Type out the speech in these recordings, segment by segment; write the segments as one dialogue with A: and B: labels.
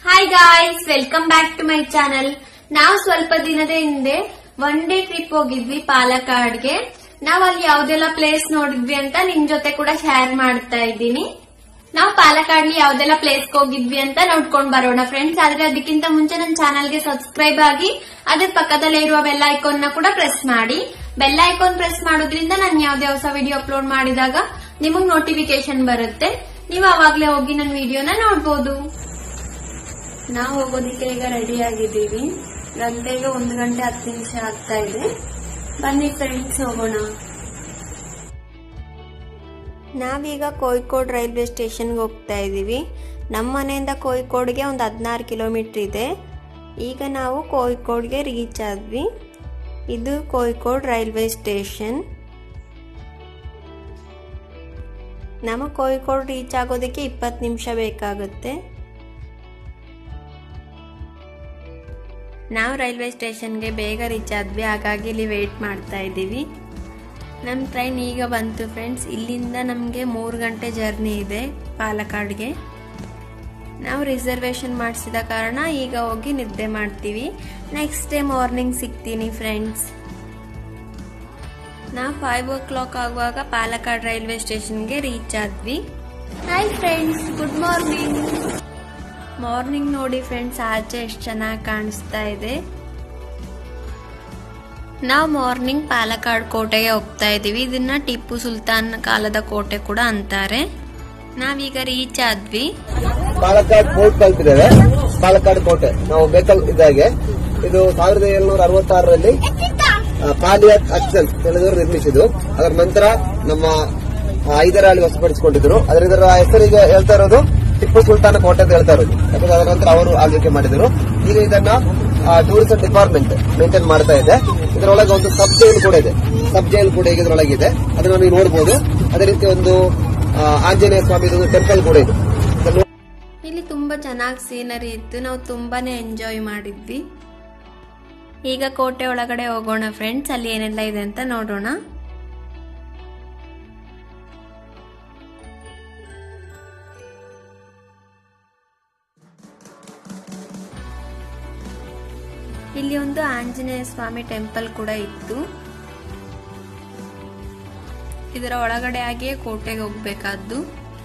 A: hi guys welcome back to my channel ನಾವು ಸ್ವಲ್ಪ ದಿನದ ಹಿಂದೆ ಒನ್ ಡೇ ಟ್ರಿಪ್ ಹೋಗಿದ್ವಿ ಪಾಲಕ್ಕಾಡ್ಗೆ ನಾವು ಅಲ್ಲಿ ಯಾವ್ದೆಲ್ಲ ಪ್ಲೇಸ್ ನೋಡಿದ್ವಿ ಅಂತ ನಿಮ್ ಜೊತೆ ಕೂಡ ಶೇರ್ ಮಾಡ್ತಾ ಇದ್ದೀನಿ ನಾವು ಪಾಲಕ್ಕಾಡ್ಲಿ ಯಾವ್ದೆಲ್ಲ ಪ್ಲೇಸ್ ಹೋಗಿದ್ವಿ ಅಂತ ನೋಡ್ಕೊಂಡ್ ಬರೋಣ ಫ್ರೆಂಡ್ಸ್ ಆದ್ರೆ ಅದಕ್ಕಿಂತ ಮುಂಚೆ ನನ್ನ ಚಾನಲ್ಗೆ ಸಬ್ಸ್ಕ್ರೈಬ್ ಆಗಿ ಅದ್ರ ಪಕ್ಕದಲ್ಲೇ ಇರುವ ಬೆಲ್ ಐಕಾನ್ ನ ಕೂಡ ಪ್ರೆಸ್ ಮಾಡಿ ಬೆಲ್ ಐಕಾನ್ ಪ್ರೆಸ್ ಮಾಡೋದ್ರಿಂದ ನಾನು ಯಾವ್ದೇ ಹೊಸ ವಿಡಿಯೋ ಅಪ್ಲೋಡ್ ಮಾಡಿದಾಗ ನಿಮಗ್ ನೋಟಿಫಿಕೇಶನ್ ಬರುತ್ತೆ ನೀವು ಅವಾಗ್ಲೇ ಹೋಗಿ ನನ್ನ ವಿಡಿಯೋನ ನೋಡ್ಬೋದು ನಾವು ಹೋಗೋದಿಕ್ಕೆ ಈಗ ರೆಡಿ ಆಗಿದ್ದೀವಿ ಗಂಟೆಗೆ ಒಂದು ಗಂಟೆ ಹತ್ತು ನಿಮಿಷ ಆಗ್ತಾ ಇದೆ ಬನ್ನಿ ಫ್ರೆಂಡ್ಸ್ ಹೋಗೋಣ
B: ನಾವೀಗ ಕೋಯಿಕೋಡ್ ರೈಲ್ವೆ ಸ್ಟೇಷನ್ಗೆ ಹೋಗ್ತಾ ಇದ್ದೀವಿ ನಮ್ಮ ಮನೆಯಿಂದ ಕೋಯಿಕೋಡ್ಗೆ ಒಂದು ಹದಿನಾರು ಕಿಲೋಮೀಟ್ರ್ ಇದೆ ಈಗ ನಾವು ಕೋಯಿಕೋಡ್ಗೆ ರೀಚ್ ಆದ್ವಿ ಇದು ಕೋಯಿಕೋಡ್ ರೈಲ್ವೆ ಸ್ಟೇಷನ್ ನಮ್ಮ ಕೋಯಿಕೋಡ್ ರೀಚ್ ಆಗೋದಕ್ಕೆ ಇಪ್ಪತ್ತು ನಿಮಿಷ ಬೇಕಾಗುತ್ತೆ ನಾವು ರೈಲ್ವೆ ಸ್ಟೇಷನ್ಗೆ ಬೇಗ ರೀಚ್ ಆದ್ವಿ ಹಾಗಾಗಿ ಇಲ್ಲಿ ವೇಟ್ ಮಾಡ್ತಾ ಇದ್ದೀವಿ ನಮ್ಮ ಟ್ರೈನ್ ಈಗ ಬಂತು ಫ್ರೆಂಡ್ಸ್ ಇಲ್ಲಿಂದ ನಮಗೆ ಮೂರು ಗಂಟೆ ಜರ್ನಿ ಇದೆ ಪಾಲಕ್ಕಾಡ್ಗೆ ನಾವು ರಿಸರ್ವೇಶನ್ ಮಾಡಿಸಿದ ಕಾರಣ ಈಗ ಹೋಗಿ ನಿದ್ದೆ ಮಾಡ್ತೀವಿ ನೆಕ್ಸ್ಟ್ ಡೇ ಮಾರ್ನಿಂಗ್ ಸಿಗ್ತೀನಿ ಫ್ರೆಂಡ್ಸ್ ನಾವು ಫೈವ್ ಓ ಕ್ಲಾಕ್ ಆಗುವಾಗ ಪಾಲಕ್ಕಾಡ್ ರೈಲ್ವೆ ಸ್ಟೇಷನ್ಗೆ ರೀಚ್ ಆದ್ವಿ
A: hi friends good morning
B: morning ನೋಡಿ ಫ್ರೆಂಡ್ಸ್ ಆಚೆ ಎಷ್ಟು ಚೆನ್ನಾಗಿ ಕಾಣಿಸ್ತಾ ಇದೆ ನಾವು ಮಾರ್ನಿಂಗ್ ಪಾಲಕ್ಕಾಡ್ ಕೋಟೆಗೆ ಹೋಗ್ತಾ ಇದ್ದೀವಿ ಇದನ್ನ ಟಿಪ್ಪು ಸುಲ್ತಾನ್ ಕಾಲದ ಕೋಟೆ ಕೂಡ ಅಂತಾರೆ ನಾವೀಗ ರೀಚ್ ಆದ್ವಿ
C: ಪಾಲಕ್ಕಾಡ್ ಫೋರ್ಟ್ ಕಲ್ತಿದ್ದೇವೆ ಪಾಲಕ್ಕಾಡ್ ಕೋಟೆ ನಾವು ಬೇಕಲ್ ಇದ್ದಾಗೆ ಇದು ಸಾವಿರದ ಏಳ್ನೂರ ಅರವತ್ತಾರರಲ್ಲಿ ಪಾಲಿಯತ್ ಅಚ್ಚಲ್ ತಿಳಿದವರು ನಿರ್ಮಿಸಿದ್ದು ಅದರ ನಂತರ ನಮ್ಮ ಹೈದರಾಲಿ ವಶಪಡಿಸಿಕೊಂಡಿದ್ರು ಅದರ ಇದರ ಹೆಸರಿಗೆ ಹೇಳ್ತಾ ಇರೋದು ಟಿಪ್ಪು ಸುಲ್ತಾನ ಕೋಟೆ ಅಂತ ಹೇಳ್ತಾ ಇರೋದು ಯಾಕಂದ್ರೆ ಅದರ ನಂತರ ಅವರು ಆಳ್ವಿಕೆ ಮಾಡಿದರು ಈಗ ಇದನ್ನ ಟೂರಿಸಂ ಡಿಪಾರ್ಟ್ಮೆಂಟ್ ಮೇಂಟೈನ್ ಮಾಡ್ತಾ ಇದೆ ಇದರೊಳಗೆ ಒಂದು ಸಬ್ ಜೈಲ್ ಕೂಡ ಇದೆ ಸಬ್ ಜೈಲ್ ಕೂಡ ಈಗ ಇದರೊಳಗೆ ಇದೆ ಅದನ್ನ ನೀವು ನೋಡಬಹುದು ಅದೇ ರೀತಿ ಒಂದು ಆ, ಆಂಜನೇಯ ಸ್ವಾಮಿ ಟೆಂಪಲ್ ಕೂಡ ಇದೆ ಇದನ್ನು
B: ಇಲ್ಲಿ ತುಂಬಾ ಚೆನ್ನಾಗಿ ಸೀನರಿ ಇತ್ತು ನಾವು ತುಂಬಾನೇ ಎಂಜಾಯ್ ಮಾಡಿದ್ವಿ ಈಗ ಕೋಟೆ ಒಳಗಡೆ ಹೋಗೋಣ ಫ್ರೆಂಡ್ಸ್ ಅಲ್ಲಿ ಏನೆಲ್ಲ ಇದೆ ಅಂತ ನೋಡೋಣ ಇಲ್ಲಿ ಒಂದು ಆಂಜನೇಯ ಸ್ವಾಮಿ ಟೆಂಪಲ್ ಕೂಡ ಇತ್ತು ಇದರ ಒಳಗಡೆ ಆಗಿಯೇ ಕೋಟೆಗೆ ಹೋಗ್ಬೇಕಾದ್ದು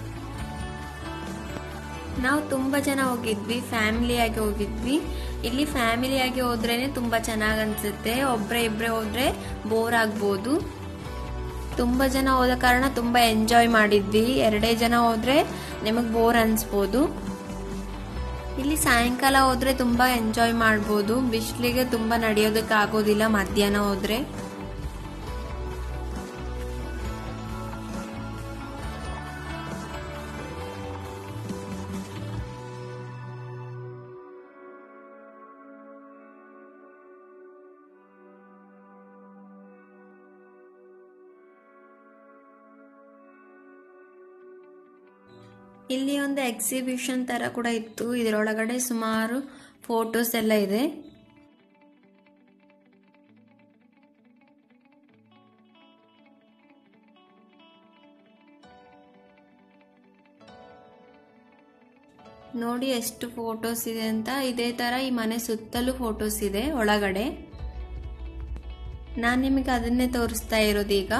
B: ನಾವು ತುಂಬಾ ಜನ ಹೋಗಿದ್ವಿ ಫ್ಯಾಮಿಲಿಯಾಗಿ ಹೋಗಿದ್ವಿ ಇಲ್ಲಿ ಫ್ಯಾಮಿಲಿಯಾಗಿ ಹೋದ್ರೇನೆ ತುಂಬಾ ಚೆನ್ನಾಗ್ ಅನ್ಸುತ್ತೆ ಒಬ್ರೆ ಇಬ್ರೆ ಹೋದ್ರೆ ಬೋರ್ ಆಗ್ಬೋದು ತುಂಬಾ ಜನ ಹೋದ ಕಾರಣ ತುಂಬಾ ಎಂಜಾಯ್ ಮಾಡಿದ್ವಿ ಎರಡೇ ಜನ ಹೋದ್ರೆ ನಿಮಗ್ ಬೋರ್ ಅನ್ಸ್ಬೋದು ಇಲ್ಲಿ ಸಾಯಂಕಾಲ ಹೋದ್ರೆ ತುಂಬಾ ಎಂಜಾಯ್ ಮಾಡ್ಬೋದು ಬಿಸಿಲಿಗೆ ತುಂಬಾ ನಡೆಯೋದಕ್ಕೆ ಆಗೋದಿಲ್ಲ ಮಧ್ಯಾಹ್ನ ಹೋದ್ರೆ ಇಲ್ಲಿ ಒಂದು ಎಕ್ಸಿಬಿಷನ್ ತರ ಕೂಡ ಇತ್ತು ಇದರೊಳಗಡೆ ಸುಮಾರು ಫೋಟೋಸ್ ಎಲ್ಲ ಇದೆ ನೋಡಿ ಎಷ್ಟು ಫೋಟೋಸ್ ಇದೆ ಅಂತ ಇದೇ ತರ ಈ ಮನೆ ಸುತ್ತಲೂ ಫೋಟೋಸ್ ಇದೆ ಒಳಗಡೆ ನಾನು ನಿಮಗೆ ಅದನ್ನೇ ತೋರಿಸ್ತಾ ಇರೋದು ಈಗ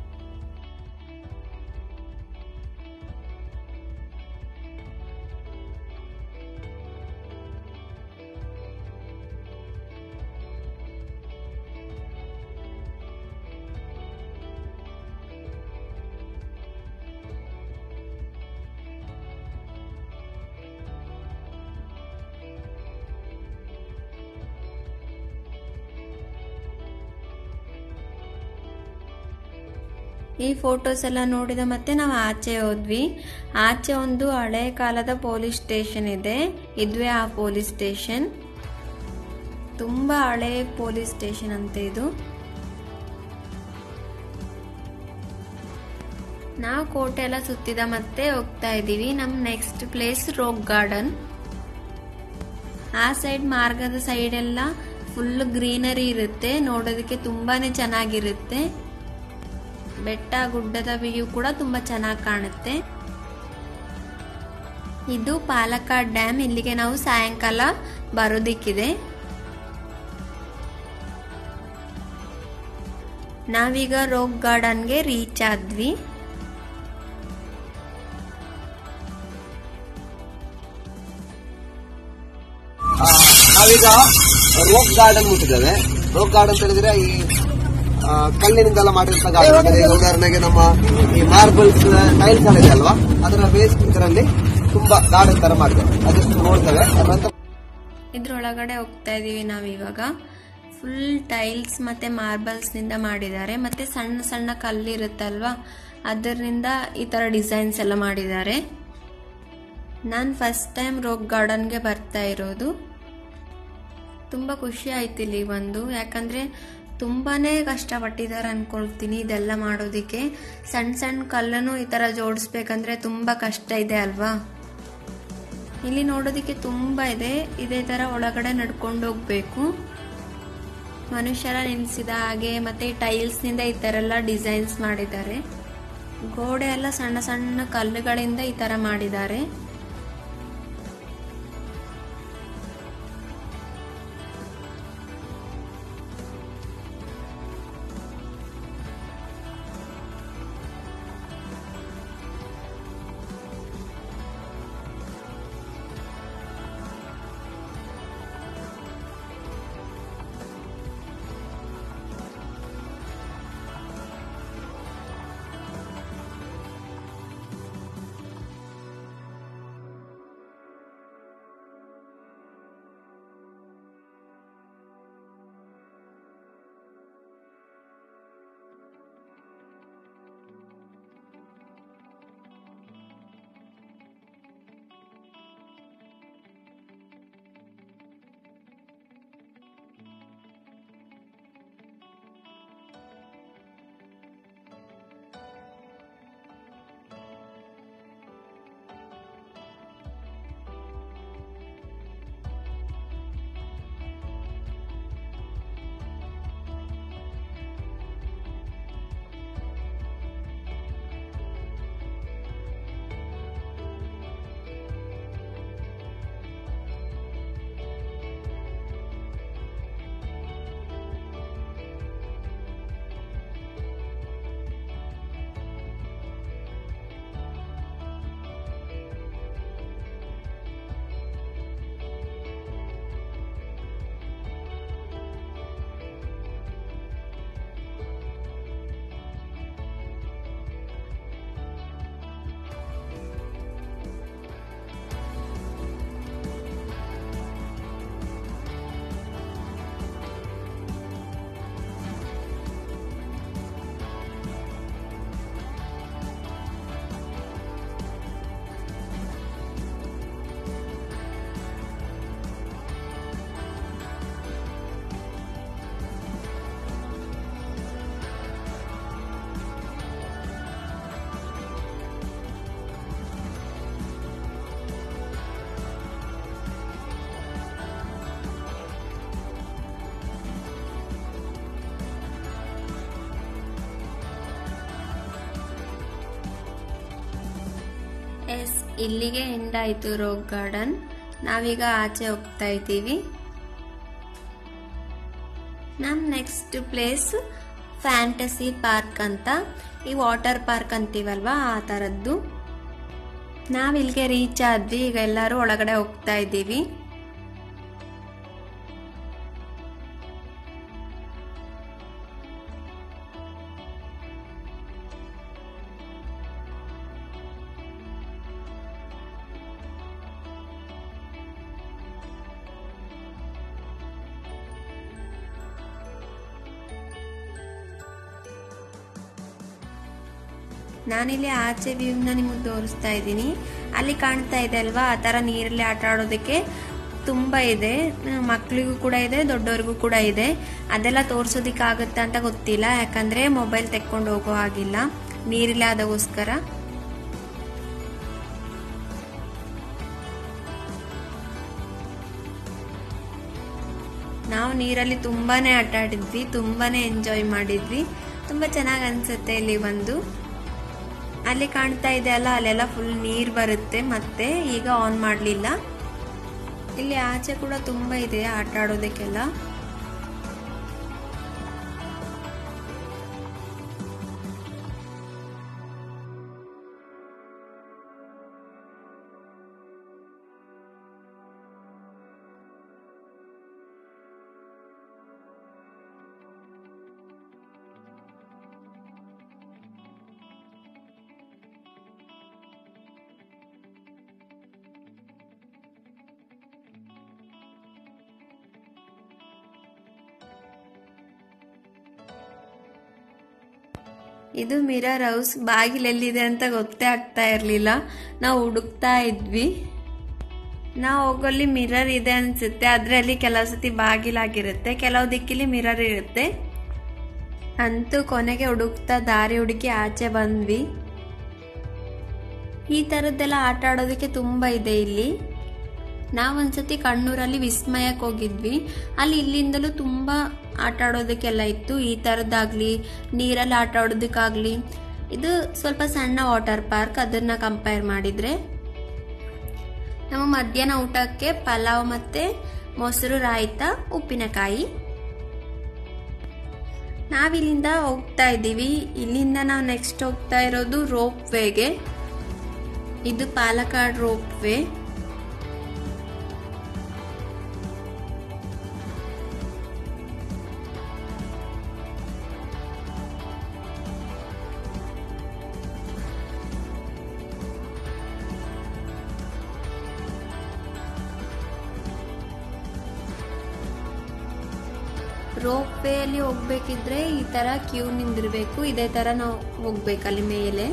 B: ಈ ಫೋಟೋಸ್ ಎಲ್ಲ ನೋಡಿದ ಮತ್ತೆ ನಾವು ಆಚೆ ಹೋದ್ವಿ ಆಚೆ ಒಂದು ಹಳೆ ಕಾಲದ ಪೊಲೀಸ್ ಸ್ಟೇಷನ್ ಇದೆ ಇದುವೇ ಆ ಪೊಲೀಸ್ ಸ್ಟೇಷನ್ ತುಂಬಾ ಹಳೆ ಪೊಲೀಸ್ ಸ್ಟೇಷನ್ ಅಂತ ಇದು ನಾವು ಕೋಟೆ ಎಲ್ಲ ಸುತ್ತಿದ ಮತ್ತೆ ಹೋಗ್ತಾ ಇದೀವಿ ನಮ್ ನೆಕ್ಸ್ಟ್ ಪ್ಲೇಸ್ ರೋಕ್ ಗಾರ್ಡನ್ ಆ ಸೈಡ್ ಮಾರ್ಗದ ಸೈಡ್ ಎಲ್ಲ ಫುಲ್ ಗ್ರೀನರಿ ಇರುತ್ತೆ ನೋಡೋದಕ್ಕೆ ತುಂಬಾನೇ ಚೆನ್ನಾಗಿರುತ್ತೆ ಬೆಟ್ಟ ಗುಡ್ಡದ ವ್ಯೂ ಕೂಡ ತುಂಬಾ ಚೆನ್ನಾಗಿ ಕಾಣುತ್ತೆ ಇದು ಪಾಲಕ್ಕಾಡ್ ಡ್ಯಾಮ್ ಇಲ್ಲಿಗೆ ನಾವು ಸಾಯಂಕಾಲ ಬರೋದಿಕ್ಕಿದೆ ನಾವೀಗ ರೋಕ್ ಗಾರ್ಡನ್ಗೆ ರೀಚ್ ಆದ್ವಿ
C: ಆ, ನಾವೀಗ ರೋಕ್ ಗಾರ್ಡನ್ ಮುಟ್ಟಿದ್ದೇವೆ ರೋಕ್ ಗಾರ್ಡನ್ ಅಂತ ಹೇಳಿದ್ರೆ ಈ ಆ, ಕಲ್ಲಿನಿಂದೆಲ್ಲ ಮಾಡಿದಂತ ಗಾರ್ಡನ್ ಈಗ ಉದಾಹರಣೆಗೆ ನಮ್ಮ ಈ ಮಾರ್ಬಲ್ಸ್ ಟೈಲ್ಸ್ ಎಲ್ಲ ಇದೆ ಅಲ್ವಾ ಅದರ ವೇಸ್ಟ್ ಇದರಲ್ಲಿ ತುಂಬಾ ಗಾರ್ಡನ್ ತರ ಮಾಡಿದೆ ಅದಷ್ಟು ನೋಡ್ತೇವೆ ಅದರಂತ
B: ಇದ್ರೊಳಗಡೆ ಹೋಗ್ತಾ ಇದೀವಿ ನಾವು ಇವಾಗ ಫುಲ್ ಟೈಲ್ಸ್ ಮತ್ತೆ ಮಾರ್ಬಲ್ಸ್ ನಿಂದ ಮಾಡಿದ್ದಾರೆ ಮತ್ತೆ ಸಣ್ಣ ಸಣ್ಣ ಕಲ್ಲಿರುತ್ತಲ್ವಾ ಅದರಿಂದ ಈ ತರ ಡಿಸೈನ್ಸ್ ಎಲ್ಲ ಮಾಡಿದ್ದಾರೆ ನಾನು ಫಸ್ಟ್ ಟೈಮ್ ರೋಕ್ ಗಾರ್ಡನ್ಗೆ ಬರ್ತಾ ಇರೋದು ತುಂಬ ಖುಷಿ ಆಯ್ತು ಇಲ್ಲಿ ಬಂದು ಯಾಕಂದ್ರೆ ತುಂಬಾನೇ ಕಷ್ಟಪಟ್ಟಿದ್ದಾರೆ ಅನ್ಕೊಳ್ತೀನಿ ಇದೆಲ್ಲ ಮಾಡೋದಕ್ಕೆ ಸಣ್ಣ ಸಣ್ಣ ಕಲ್ಲನ್ನು ಈ ತರ ಜೋಡಿಸ್ಬೇಕಂದ್ರೆ ತುಂಬಾ ಕಷ್ಟ ಇದೆ ಅಲ್ವಾ ಇಲ್ಲಿ ನೋಡೋದಕ್ಕೆ ತುಂಬಾ ಇದೆ ಇದೇ ತರ ಒಳಗಡೆ ನಡ್ಕೊಂಡು ಹೋಗ್ಬೇಕು ಮನುಷ್ಯರ ನಿಲ್ಸಿದ ಹಾಗೆ ಮತ್ತೆ ಟೈಲ್ಸ್ ನಿಂದ ಈ ತರ ಎಲ್ಲ ಡಿಸೈನ್ಸ್ ಮಾಡಿದ್ದಾರೆ ಗೋಡೆ ಎಲ್ಲ ಸಣ್ಣ ಸಣ್ಣ ಕಲ್ಲುಗಳಿಂದ ಈ ತರ ಮಾಡಿದ್ದಾರೆ ಎಸ್ ಇಲ್ಲಿಗೆ ಎಂಡ್ ಆಯ್ತು ರೋಕ್ ಗಾರ್ಡನ್ ನಾವೀಗ ಆಚೆ ಹೋಗ್ತಾ ಇದ್ದೀವಿ ನಮ್ ನೆಕ್ಸ್ಟ್ ಪ್ಲೇಸ್ ಫ್ಯಾಂಟಸಿ ಪಾರ್ಕ್ ಅಂತ ಈ ವಾಟರ್ ಪಾರ್ಕ್ ಅಂತೀವಲ್ವಾ ಆ ತರದ್ದು ನಾವ್ ಇಲ್ಲಿಗೆ ರೀಚ್ ಆದ್ವಿ ಈಗ ಎಲ್ಲರೂ ಒಳಗಡೆ ಹೋಗ್ತಾ ಇದ್ದೀವಿ ನಾನಿಲ್ಲಿ ಆಚೆ ವ್ಯೂನ ನಿಮಗೆ ತೋರಿಸ್ತಾ ಇದ್ದೀನಿ ಅಲ್ಲಿ ಕಾಣ್ತಾ ಇದೆ ಅಲ್ವಾ ಆ ಥರ ನೀರಲ್ಲಿ ಆಟ ಆಡೋದಕ್ಕೆ ತುಂಬ ಇದೆ ಮಕ್ಕಳಿಗೂ ಕೂಡ ಇದೆ ದೊಡ್ಡವ್ರಿಗೂ ಕೂಡ ಇದೆ ಅದೆಲ್ಲ ತೋರ್ಸೋದಿಕ್ಕೆ ಆಗುತ್ತಾ ಅಂತ ಗೊತ್ತಿಲ್ಲ ಯಾಕಂದ್ರೆ ಮೊಬೈಲ್ ತೆಕ್ಕೊಂಡು ಹೋಗೋ ಹಾಗಿಲ್ಲ ನೀರಿಲ್ಲ ಅದಕ್ಕೋಸ್ಕರ ನಾವು ನೀರಲ್ಲಿ ತುಂಬಾನೇ ಆಟ ಆಡಿದ್ವಿ ತುಂಬಾನೇ ಎಂಜಾಯ್ ಮಾಡಿದ್ವಿ ತುಂಬಾ ಚೆನ್ನಾಗಿ ಅನ್ಸುತ್ತೆ ಇಲ್ಲಿ ಬಂದು ಅಲ್ಲಿ ಕಾಣ್ತಾ ಇದೆ ಅಲ್ಲ ಅಲ್ಲೆಲ್ಲ ಫುಲ್ ನೀರ್ ಬರುತ್ತೆ ಮತ್ತೆ ಈಗ ಆನ್ ಮಾಡ್ಲಿಲ್ಲ ಇಲ್ಲಿ ಆಚೆ ಕೂಡ ತುಂಬಾ ಇದೆ ಆಟ ಆಡೋದಕ್ಕೆಲ್ಲ ಇದು ಮಿರರ್ ಹೌಸ್ ಬಾಗಿಲೆಲ್ಲಿದೆ ಅಂತ ಗೊತ್ತೇ ಆಗ್ತಾ ಇರ್ಲಿಲ್ಲ ನಾವು ಹುಡುಕ್ತಾ ಇದ್ವಿ ನಾವು ಹೋಗಲ್ಲಿ ಮಿರರ್ ಇದೆ ಅನ್ಸುತ್ತೆ ಆದ್ರೆ ಅಲ್ಲಿ ಕೆಲವು ಸತಿ ಬಾಗಿಲಾಗಿರುತ್ತೆ ಕೆಲವು ದಿಕ್ಕಿಲಿ ಮಿರರ್ ಇರುತ್ತೆ ಅಂತೂ ಕೊನೆಗೆ ಹುಡುಕ್ತಾ ದಾರಿ ಹುಡುಕಿ ಆಚೆ ಬಂದ್ವಿ ಈ ತರದ್ದೆಲ್ಲ ಆಟ ಆಡೋದಕ್ಕೆ ತುಂಬಾ ಇದೆ ಇಲ್ಲಿ ನಾವೊಂದ್ಸತಿ ಕಣ್ಣೂರಲ್ಲಿ ವಿಸ್ಮಯಕ್ಕೆ ಹೋಗಿದ್ವಿ ಅಲ್ಲಿ ಇಲ್ಲಿಂದಲೂ ತುಂಬಾ ಆಟ ಆಡೋದಕ್ಕೆಲ್ಲ ಇತ್ತು ಈ ತರದ್ದಾಗ್ಲಿ ನೀರಲ್ಲಿ ಆಟ ಆಡೋದಕ್ಕಾಗ್ಲಿ ಇದು ಸ್ವಲ್ಪ ಸಣ್ಣ ವಾಟರ್ ಪಾರ್ಕ್ ಅದನ್ನ ಕಂಪೇರ್ ಮಾಡಿದ್ರೆ ನಮ್ಮ ಮಧ್ಯಾಹ್ನ ಊಟಕ್ಕೆ ಪಲಾವ್ ಮತ್ತೆ ಮೊಸರು ರಾಯ್ತ ಉಪ್ಪಿನಕಾಯಿ ನಾವಿಲ್ಲಿಂದ ಹೋಗ್ತಾ ಇದ್ದೀವಿ ಇಲ್ಲಿಂದ ನಾವು ನೆಕ್ಸ್ಟ್ ಹೋಗ್ತಾ ಇರೋದು ರೋಪ್ ವೇಗೆ ಇದು Palakkad ropeway ropeway ಅಲ್ಲಿ ಹೋಗ್ಬೇಕಿದ್ರೆ ಈ ತರ ಕ್ಯೂ ನಿಂದಿರ್ಬೇಕು ಇದೇ ತರ ನಾವು ಹೋಗ್ಬೇಕಲ್ಲಿ ಮೇಲೆ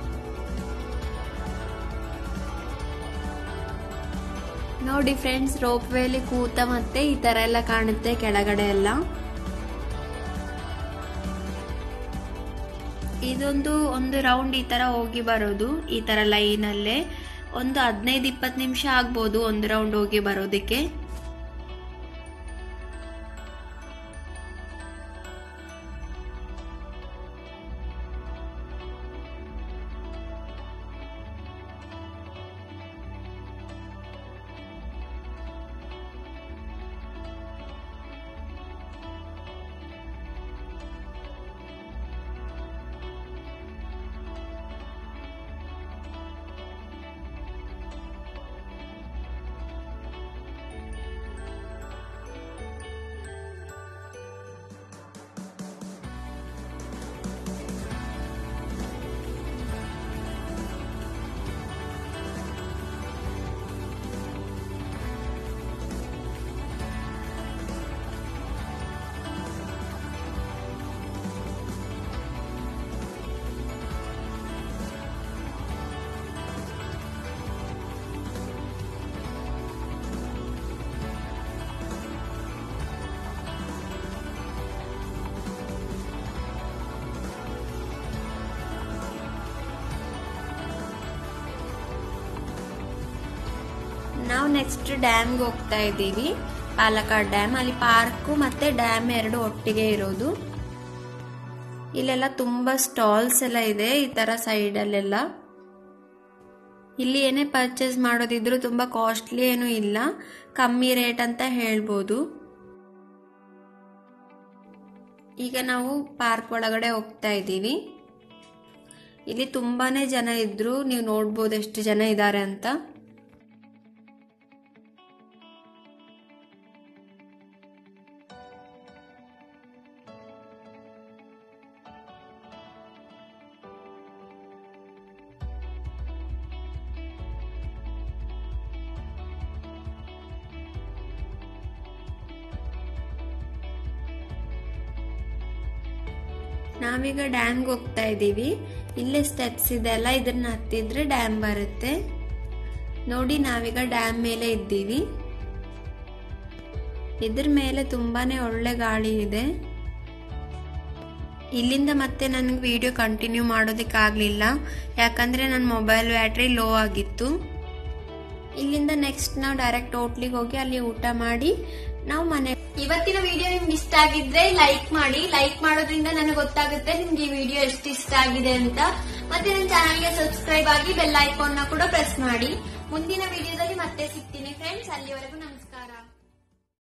B: ನೋಡಿ ಫ್ರೆಂಡ್ಸ್ ರೋಪ್ ವೇಲಿ ಕೂತ ಮತ್ತೆ ಈ ತರ ಎಲ್ಲ ಕಾಣುತ್ತೆ ಕೆಳಗಡೆ ಎಲ್ಲ ಇದೊಂದು ಒಂದು ರೌಂಡ್ ಈ ತರ ಹೋಗಿ ಬರೋದು ಈ ತರ ಲೈನ್ ಅಲ್ಲೇ ಒಂದು ಹದಿನೈದು ಇಪ್ಪತ್ತು ನಿಮಿಷ ಆಗ್ಬೋದು ಒಂದು ರೌಂಡ್ ಹೋಗಿ ಬರೋದಕ್ಕೆ ನಾವು ನೆಕ್ಸ್ಟ್ ಡ್ಯಾಮ್ಗೆ ಹೋಗ್ತಾ ಇದ್ದೀವಿ ಪಾಲಕ್ಕಾಡ್ ಡ್ಯಾಮ್ ಅಲ್ಲಿ ಪಾರ್ಕು ಮತ್ತೆ ಡ್ಯಾಮ್ ಎರಡು ಒಟ್ಟಿಗೆ ಇರೋದು ಇಲ್ಲೆಲ್ಲ ತುಂಬಾ ಸ್ಟಾಲ್ಸ್ ಎಲ್ಲ ಇದೆ ಈ ತರ ಸೈಡ್ ಅಲ್ಲೆಲ್ಲ ಇಲ್ಲಿ ಏನೇ ಪರ್ಚೇಸ್ ಮಾಡೋದಿದ್ರು ತುಂಬಾ ಕಾಸ್ಟ್ಲಿ ಏನೂ ಇಲ್ಲ ಕಮ್ಮಿ ರೇಟ್ ಅಂತ ಹೇಳ್ಬೋದು ಈಗ ನಾವು ಪಾರ್ಕ್ ಒಳಗಡೆ ಹೋಗ್ತಾ ಇದ್ದೀವಿ ಇಲ್ಲಿ ತುಂಬಾನೇ ಜನ ಇದ್ರು ನೀವು ನೋಡ್ಬೋದು ಎಷ್ಟು ಜನ ಇದ್ದಾರೆ ಅಂತ ನಾವೀಗ ಡ್ಯಾಮ್ಗೆ ಹೋಗ್ತಾ ಇದ್ದೀವಿ ಇಲ್ಲೇ ಸ್ಟೆಪ್ಸ್ ಇದೆ ಅಲ್ಲ ಇದನ್ನ ಹತ್ತಿದ್ರೆ ಡ್ಯಾಮ್ ಬರುತ್ತೆ ನೋಡಿ ನಾವೀಗ ಡ್ಯಾಮ್ ಮೇಲೆ ಇದ್ದೀವಿ ಇದ್ರ ಮೇಲೆ ತುಂಬಾನೇ ಒಳ್ಳೆ ಗಾಳಿ ಇದೆ ಇಲ್ಲಿಂದ ಮತ್ತೆ ನನಗೆ ವಿಡಿಯೋ ಕಂಟಿನ್ಯೂ ಮಾಡೋದಕ್ಕಾಗಲಿಲ್ಲ ಯಾಕಂದ್ರೆ ನನ್ನ ಮೊಬೈಲ್ ಬ್ಯಾಟ್ರಿ ಲೋ ಆಗಿತ್ತು ಇಲ್ಲಿಂದ ನೆಕ್ಸ್ಟ್ ನಾವು ಡೈರೆಕ್ಟ್ ಹೋಟ್ಲಿಗೆ ಹೋಗಿ ಅಲ್ಲಿ ಊಟ ಮಾಡಿ ನಾವು ಮನೆ
A: ಇವತ್ತಿನ ವಿಡಿಯೋ ನಿಮ್ಗೆ ಇಷ್ಟ ಆಗಿದ್ರೆ ಲೈಕ್ ಮಾಡಿ ಲೈಕ್ ಮಾಡೋದ್ರಿಂದ ನನಗೆ ಗೊತ್ತಾಗುತ್ತೆ ನಿಮ್ಗೆ ಈ ವಿಡಿಯೋ ಎಷ್ಟು ಇಷ್ಟ ಆಗಿದೆ ಅಂತ ಮತ್ತೆ ನನ್ನ ಚಾನಲ್ಗೆ ಸಬ್ಸ್ಕ್ರೈಬ್ ಆಗಿ ಬೆಲ್ ಐಕಾನ್ ನ ಕೂಡ ಪ್ರೆಸ್ ಮಾಡಿ ಮುಂದಿನ ವಿಡಿಯೋದಲ್ಲಿ ಮತ್ತೆ ಸಿಗ್ತೀನಿ ಫ್ರೆಂಡ್ಸ್ ಅಲ್ಲಿವರೆಗೂ ನಮಸ್ಕಾರ